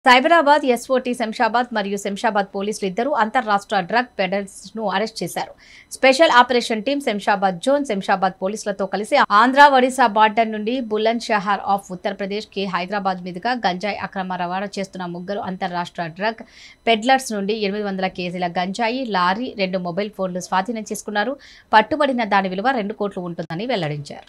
Cyberabad SOT Shamshabad మరియు శంషాబాద్ పోలీసులు ఇద్దరు అంతర్రాష్ట్ర డ్రగ్ పెడల్స్ ను అరెస్ట్ చేశారు special operation team Shamshabad zone Shamshabad పోలీసులతో కలిసి ఆంధ్ర ఒడిశా బార్డర్ నుండి బులంద్ షహర్ ఆఫ్ ఉత్తరప్రదేశ్ కి హైదరాబాద్ మీదుగా గంజాయి అక్రమ రవాణా చేస్తున్న ముగ్గురు అంతర్రాష్ట్ర డ్రగ్ పెడ్లర్స్ నుండి ఎనిమిది వందల కేజీల గంజాయి లారీ రెండు మొబైల్ ఫోన్లు స్వాధీనం చేసుకున్నారు పట్టుబడిన దాని విలువ రెండు కోట్లు ఉంటుందని వెల్లడించారు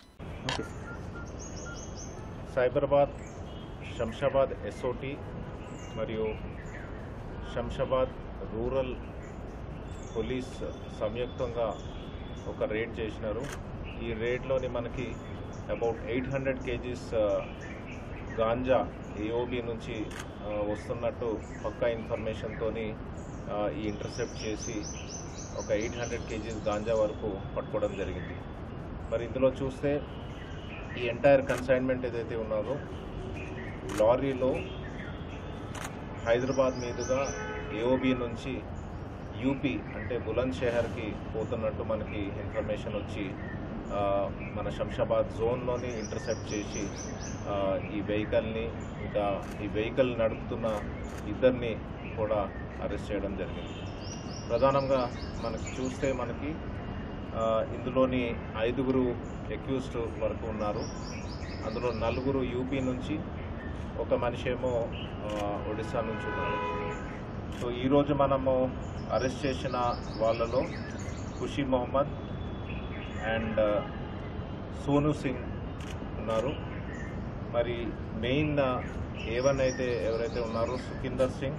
సైబరాబాద్ శంషాబాద్ ఎస్ఓటి మరియు శంషాబాద్ రూరల్ పోలీస్ సంయుక్తంగా ఒక రేడ్ చేసినారు ఈ రేడ్లోని మనకి about eight hundred KGs ganja AOB నుంచి ఆ, వస్తున్నట్టు పక్కా ఇన్ఫర్మేషన్తో ఈ ఇంటర్సెప్ట్ చేసి ఒక ఎయిట్ హండ్రెడ్ కేజీస్ గాంజా వరకు పట్టుకోవడం జరిగింది మరి ఇందులో చూస్తే ఈ ఎంటైర్ కన్సైన్మెంట్ ఏదైతే ఉన్నదో లారీలో హైదరాబాద్ మీదుగా ఏఓబి నుంచి యూపీ అంటే బులంద్ షహర్కి పోతున్నట్టు మనకి ఇన్ఫర్మేషన్ వచ్చి ఆ, మన శంషాబాద్ జోన్లోని ఇంటర్సెప్ట్ చేసి ఆ, ఈ వెహికల్ని ఇంకా ఈ వెహికల్ నడుపుతున్న ఇద్దరిని కూడా అరెస్ట్ చేయడం జరిగింది ప్రధానంగా మనకి చూస్తే మనకి ఆ, ఇందులోని ఐదుగురు అక్యూస్డ్ వరకు ఉన్నారు అందులో నలుగురు యూపీ నుంచి ఒక మనిషి ఏమో ఆ, ఒడిశా నుంచి ఉన్నారు సో ఈరోజు మనము అరెస్ట్ చేసిన వాళ్ళలో ఖుషి మొహమ్మద్ అండ్ సోను సింగ్ ఉన్నారు మరి మెయిన్ ఏ వన్ అయితే ఎవరైతే ఉన్నారో సుఖిందర్ సింగ్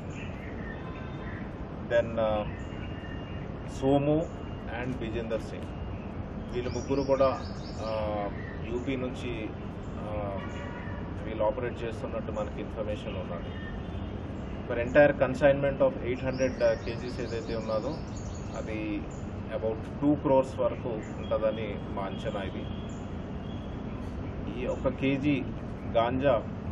దెన్ సోము అండ్ విజేందర్ సింగ్ వీళ్ళు ముగ్గురు కూడా ఆ, యూపీ నుంచి ఆ, వీళ్ళు ఆపరేట్ చేస్తున్నట్టు మనకి ఇన్ఫర్మేషన్ ఉన్నది మరి entire consignment of eight hundred KGs ఏదైతే ఉన్నదో అది అబౌట్ టూ క్రోర్స్ వరకు ఉంటుందని మా అంచనా ఇది ఈ ఒక కేజీ గాంజా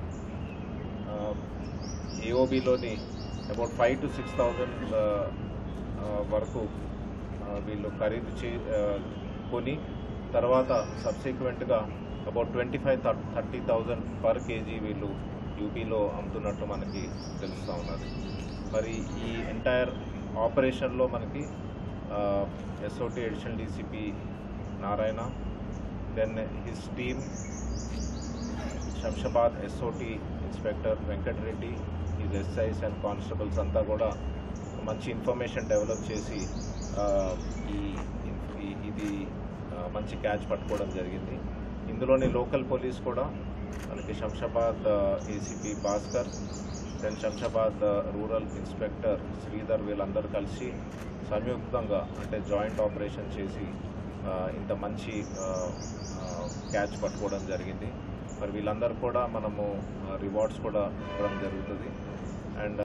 ఏఓబిలోని about five to six thousand వరకు ఆ, వీళ్ళు ఖరీదు చే ఆ, కొని తర్వాత సబ్సిక్వెంట్గా about twenty five thirty thousand per KG వీళ్ళు యూపీలో అమ్ముతున్నట్టు మనకి తెలుస్తూ ఉన్నది మరి ఈ ఎంటైర్ ఆపరేషన్లో మనకి SOT additional DCP Narayana then his team Shamshabad SOT inspector Venkatareddy ఈ ఎస్ఐస్ అండ్ కానిస్టేబుల్స్ అంతా కూడా మంచి ఇన్ఫర్మేషన్ డెవలప్ చేసి ఆ, ఈ ఈ- ఇది ఆ, మంచి క్యాచ్ పట్టుకోవడం జరిగింది ఇందులోని లోకల్ పోలీస్ కూడా మనకి Shamshabad ACP Bhaskar then Shamshabad rural inspector Sridhar వీళ్ళందరూ కలిసి సంయుక్తంగా అంటే జాయింట్ ఆపరేషన్ చేసి ఆ, ఇంత మంచి క్యాచ్ పట్టుకోవడం జరిగింది మరి వీళ్ళందరూ కూడా మనము రివార్డ్స్ కూడా ఇవ్వడం జరుగుతుంది అండ్